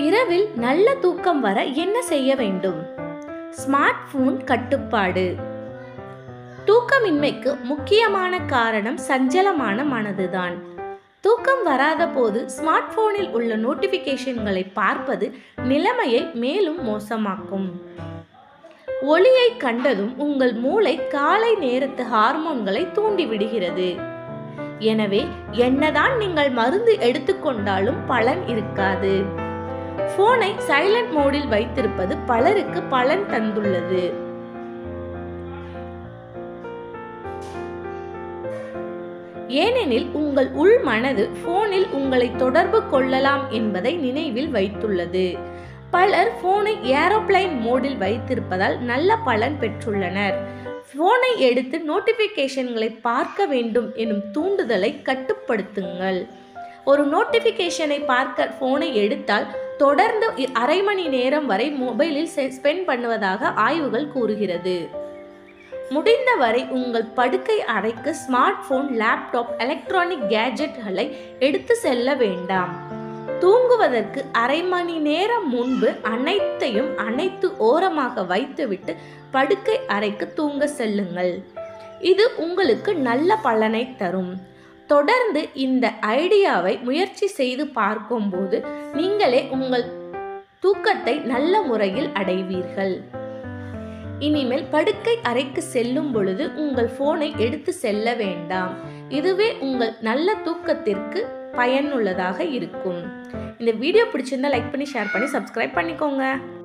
இரவில் நல்ல தூக்கம் வர என்ன செய்ய வேண்டும் ஸ்மார்ட் போன் கட்டுப்பாடு தூக்கமின்மைக்கு முக்கியமான காரணம் சஞ்சலமான மனதுதான் தூக்கம் வராத போது ஸ்மார்ட் போனில் உள்ள நோட்டிபிகேஷன்களை பார்ப்பது நிலைமையை மேலும் மோசமாக்கும் ஒளியை கண்டதும் உங்கள் மூளை காலை நேரத்து ஹார்மோன்களை தூண்டிவிடுகிறது எனவே என்னதான் நீங்கள் மருந்து எடுத்துக்கொண்டாலும் பலன் இருக்காது போனை சைலண்ட் மோடில் வைத்திருப்பது பலருக்கு பலன் தந்துள்ளது ஏனெனில் உங்கள் உள் மனது போனில் உங்களை தொடர்பு கொள்ளலாம் என்பதை நினைவில் வைத்துள்ளது பலர் போனை ஏரோப்ளைன் மோடில் வைத்திருப்பதால் நல்ல பலன் பெற்றுள்ளனர் போனை எடுத்து நோட்டிபிகேஷன்களை பார்க்க வேண்டும் எனும் தூண்டுதலை கட்டுப்படுத்துங்கள் ஒரு நோட்டிபிகேஷனை பார்க்க போனை எடுத்தால் தொடர்ந்து அரை மணி நேரம் வரை மொபைலில் ஸ்பெண்ட் பண்ணுவதாக ஆய்வுகள் கூறுகிறது முடிந்தவரை உங்கள் படுக்கை அறைக்கு ஸ்மார்ட் போன் லேப்டாப் எலக்ட்ரானிக் கேஜெட்களை எடுத்து செல்ல வேண்டாம் தூங்குவதற்கு அரை மணி நேரம் முன்பு அனைத்தையும் அனைத்து ஓரமாக வைத்துவிட்டு படுக்கை அறைக்கு தூங்க செல்லுங்கள் இது உங்களுக்கு நல்ல பலனை தரும் தொடர்ந்து இந்த ஐடியாவை முயற்சி செய்து பார்க்கும்போது நீங்களே உங்கள் தூக்கத்தை நல்ல முறையில் அடைவீர்கள் இனிமேல் படுக்கை அறைக்கு செல்லும் பொழுது உங்கள் போனை எடுத்து செல்ல வேண்டாம் இதுவே உங்கள் நல்ல தூக்கத்திற்கு பயனுள்ளதாக இருக்கும் இந்த வீடியோ பிடிச்சிருந்தா லைக் பண்ணி ஷேர் பண்ணி சப்ஸ்கிரைப் பண்ணிக்கோங்க